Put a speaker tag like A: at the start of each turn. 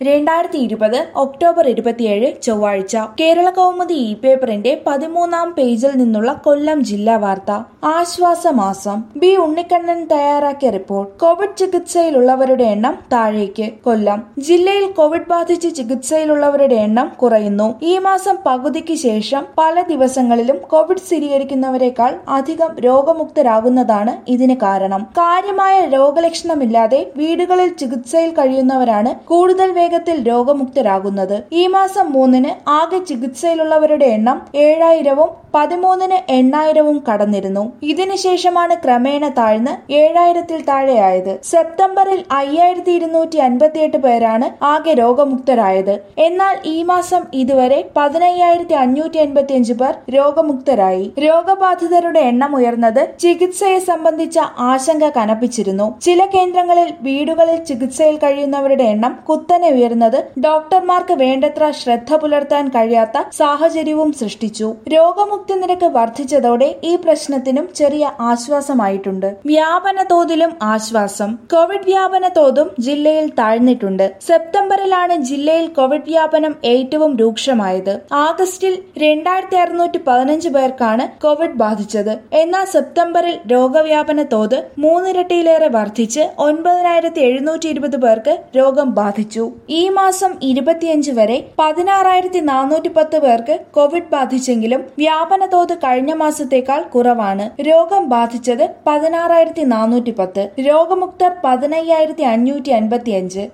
A: രണ്ടായിരത്തി ഇരുപത് ഒക്ടോബർ ഇരുപത്തിയേഴ് ചൊവ്വാഴ്ച കേരള കൗമുദി ഇ പേപ്പറിന്റെ പതിമൂന്നാം പേജിൽ നിന്നുള്ള കൊല്ലം ജില്ലാ വാർത്ത ആശ്വാസമാസം ബി ഉണ്ണിക്കണ്ണൻ തയ്യാറാക്കിയ റിപ്പോർട്ട് കോവിഡ് ചികിത്സയിലുള്ളവരുടെ എണ്ണം താഴേക്ക് കൊല്ലം ജില്ലയിൽ കോവിഡ് ബാധിച്ച് ചികിത്സയിലുള്ളവരുടെ എണ്ണം കുറയുന്നു ഈ മാസം പകുതിക്ക് ശേഷം പല ദിവസങ്ങളിലും കോവിഡ് സ്ഥിരീകരിക്കുന്നവരെക്കാൾ അധികം രോഗമുക്തരാകുന്നതാണ് ഇതിന് കാരണം കാര്യമായ രോഗലക്ഷണമില്ലാതെ വീടുകളിൽ ചികിത്സയിൽ കഴിയുന്നവരാണ് കൂടുതൽ വേഗത്തിൽ രോഗമുക്തരാകുന്നത് ഈ മാസം മൂന്നിന് ആകെ ചികിത്സയിലുള്ളവരുടെ എണ്ണം ഏഴായിരവും പതിമൂന്നിന് എണ്ണായിരവും കടന്നിരുന്നു ഇതിനുശേഷമാണ് ക്രമേണ താഴ്ന്ന് ഏഴായിരത്തിൽ താഴെയായത് സെപ്റ്റംബറിൽ അയ്യായിരത്തി ഇരുന്നൂറ്റി അൻപത്തിയെട്ട് പേരാണ് ആകെ രോഗമുക്തരായത് എന്നാൽ ഈ മാസം ഇതുവരെ പതിനയ്യായിരത്തി അഞ്ഞൂറ്റി അൻപത്തിയഞ്ച് പേർ രോഗമുക്തരായി രോഗബാധിതരുടെ എണ്ണം ഉയർന്നത് ചികിത്സയെ സംബന്ധിച്ച ആശങ്ക കനപ്പിച്ചിരുന്നു ചില കേന്ദ്രങ്ങളിൽ വീടുകളിൽ ചികിത്സയിൽ കഴിയുന്നവരുടെ എണ്ണം കുത്തനെ ഉയർന്നത് ഡോക്ടർമാർക്ക് വേണ്ടത്ര ശ്രദ്ധ പുലർത്താൻ കഴിയാത്ത സാഹചര്യവും സൃഷ്ടിച്ചു രോഗമുക്തി നിരക്ക് വർദ്ധിച്ചതോടെ ഈ പ്രശ്നത്തിനും ചെറിയ ആശ്വാസമായിട്ടുണ്ട് വ്യാപന തോതിലും ആശ്വാസം കോവിഡ് വ്യാപന തോതും ജില്ലയിൽ താഴ്ന്നിട്ടുണ്ട് സെപ്റ്റംബറിലാണ് ജില്ലയിൽ കോവിഡ് വ്യാപനം ഏറ്റവും രൂക്ഷമായത് ആഗസ്റ്റിൽ രണ്ടായിരത്തി അറുന്നൂറ്റി പതിനഞ്ച് പേർക്കാണ് കോവിഡ് ബാധിച്ചത് എന്നാൽ സെപ്റ്റംബറിൽ രോഗവ്യാപന തോത് മൂന്നിരട്ടിയിലേറെ വർദ്ധിച്ച് ഒൻപതിനായിരത്തി എഴുന്നൂറ്റി ഇരുപത് പേർക്ക് രോഗം ബാധിച്ചു ഈ മാസം ഇരുപത്തിയഞ്ച് വരെ പതിനാറായിരത്തി നാനൂറ്റി പത്ത് പേർക്ക് കോവിഡ് ബാധിച്ചെങ്കിലും വ്യാപന തോത് കഴിഞ്ഞ മാസത്തേക്കാൾ കുറവാണ് രോഗം ബാധിച്ചത് പതിനാറായിരത്തി നാനൂറ്റി പത്ത് രോഗമുക്തർ പതിനയ്യായിരത്തി അഞ്ഞൂറ്റി അൻപത്തിയഞ്ച്